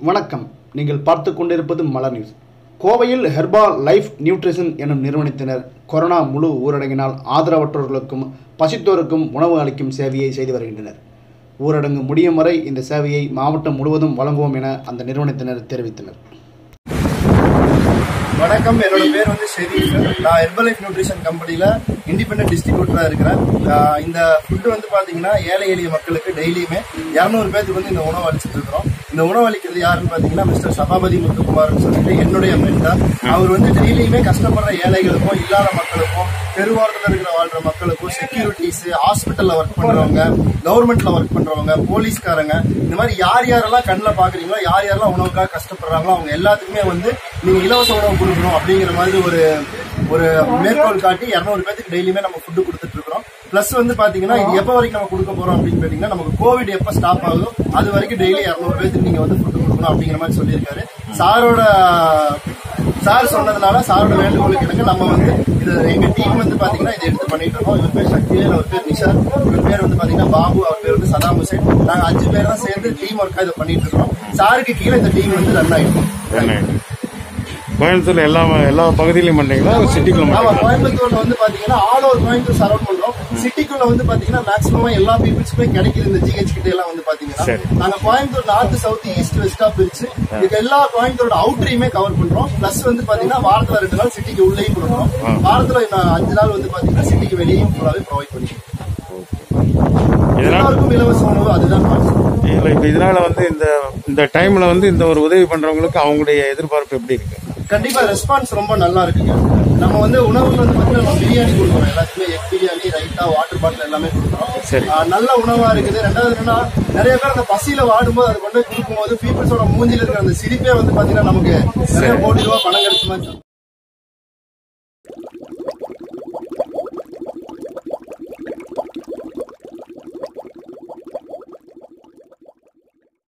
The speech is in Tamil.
வணக்கம் நீங்கள் பார்த்து கொண்டிருப்பது மலர் நியூஸ் கோவையில் ஹெர்பா லைஃப் நியூட்ரிஷன் எனும் நிறுவனத்தினர் கொரோனா முழு ஊரடங்கினால் ஆதரவற்றோர்களுக்கும் பசித்தோருக்கும் உணவு அளிக்கும் சேவையை செய்து வருகின்றனர் ஊரடங்கு முடியும் வரை இந்த சேவையை மாவட்டம் முழுவதும் வழங்குவோம் என அந்த நிறுவனத்தினர் தெரிவித்தனர் வணக்கம் என்னோட பேர் வந்து ஷெரீஃப் நான் ஹெர்பலைஃப் நியூட்ரிஷன் கம்பெனியில் இண்டிபெண்டன்ட் டிஸ்ட்ரிபியூட்டராக இருக்கிறேன் ஆஹ் இந்த ஃபுட்டு வந்து பார்த்தீங்கன்னா ஏழை எளிய மக்களுக்கு டெய்லியுமே இரநூறு பேருக்கு வந்து இந்த உணவு அளிச்சுட்டு இருக்கிறோம் இந்த உணவு அளிக்கிறது யாருன்னு பார்த்தீங்கன்னா மிஸ்டர் சபாபதி முத்துக்குமார்னு சொல்லிட்டு என்னுடைய மென்டார் அவர் வந்து டெய்லியுமே கஷ்டப்படுற ஏழைகளுக்கும் இல்லாத மக்களுக்கும் பெருவாரத்தில் இருக்கிற வாழ்ற மக்களுக்கும் செக்யூரிட்டிஸ் ஹாஸ்பிட்டல்ல ஒர்க் பண்றவங்க கவர்மெண்ட்ல ஒர்க் பண்றவங்க போலீஸ்காரங்க இந்த மாதிரி யார் யாரெல்லாம் கண்ணில் பாக்குறீங்களோ யார் யாரெல்லாம் உணவுக்காக கஷ்டப்படுறாங்களோ அவங்க எல்லாத்துக்குமே வந்து நீங்க இலவச உணவு கொடுக்கணும் அப்படிங்கிற மாதிரி ஒரு ஒரு மேற்கோள் காட்டி இரநூறு பேத்துக்கு டெய்லியுமே நம்ம ஃபுட்டு கொடுத்துட்டு இருக்கிறோம் பிளஸ் வந்து பாத்தீங்கன்னா இது எப்ப வரைக்கும் நம்ம கொடுக்க போறோம் அப்படின்னு கேட்டீங்கன்னா நமக்கு கோவிட் எப்ப ஸ்டாப் ஆகுதோ அது வரைக்கும் டெய்லி இரநூறு பேத்துக்கு நீங்க வந்து ஃபுட்டு கொடுக்கணும் அப்படிங்கிற மாதிரி சொல்லியிருக்காரு சாரோட சார் சொன்னதுனால சாரோட வேண்டுகோளுக்கு எனக்கு நம்ம வந்து இது எங்க டீம் வந்து பாத்தீங்கன்னா இதை எடுத்து பண்ணிட்டு இருக்கோம் இவர் பேர் சக்திவேல் அவர் பேர் நிஷா இவர் பேர் வந்து பாத்தீங்கன்னா பாபு அவர் பேர் வந்து சதாம் ஹுசேன் நாங்க அஞ்சு பேர் தான் சேர்ந்து டீம் ஒர்க்கா இதை பண்ணிட்டு இருக்கோம் சாருக்கு கீழே இந்த டீம் வந்து ரன் ஆயிடும் கோயம்புத்தூர்ல எல்லா எல்லா பகுதியிலும் பண்றீங்களா சிட்டிக்குள்ள ஆமா மட்டும் கோயம்புத்தூர்ல வந்து பாத்தீங்கன்னா ஆல் ஓவர் கோயம்புத்தூர் சரௌண்ட் பண்றோம் சிட்டிக்குள்ள வந்து பாத்தீங்கன்னா மேக்ஸிமமா எல்லா பீப்புள்ஸ்க்குமே கிடைக்குது இந்த ஜிஹெச் கிட்ட எல்லாம் வந்து பாத்தீங்கன்னா சரி. நாங்க கோயம்புத்தூர் நார்த் சவுத் ஈஸ்ட் வெஸ்டா பிரிச்சு இதுக்கு எல்லா கோயம்புத்தூரோட அவுட்டரையுமே கவர் பண்றோம் பிளஸ் வந்து பாத்தீங்கன்னா வாரத்துல ரெண்டு நாள் சிட்டிக்கு உள்ளேயும் கொடுக்குறோம் வாரத்துல இன்னும் அஞ்சு நாள் வந்து பாத்தீங்கன்னா சிட்டிக்கு வெளியும் ஃபுல்லாவே ப்ரொவைட் பண்ணிக்கிறோம் இதனால எல்லாருக்கும் இலவச உணவு அதுதான் concept. இல்ல இப்ப இதனால வந்து இந்த இந்த டைம்ல வந்து இந்த ஒரு உதவி பண்றவங்களுக்கு அவங்களுடைய எதிர்பார்ப்பு எப்படி இருக்கு கண்டிப்பா ரெஸ்பான்ஸ் ரொம்ப நல்லா இருக்குங்க நம்ம வந்து உணவுல வந்து பாத்தீங்கன்னா நம்ம பிரியாணி கொடுக்குறோம் எல்லாத்துக்குமே egg biryani raita water bottle எல்லாமே கொடுக்குறோம் சரி. ஆஹ் நல்ல உணவா இருக்குது ரெண்டாவது என்னன்னா நிறைய பேர் அந்த பசியில வாடும்போது அது கொண்டு போய் கொடுக்கும்போது பீப்புள்ஸோட மூஞ்சில இருக்கிற அந்த சிரிப்பே வந்து பாத்தீங்கன்னா நமக்கு நிறைய கோடி ரூபாய் பணம் கிடைச்ச மாதிரி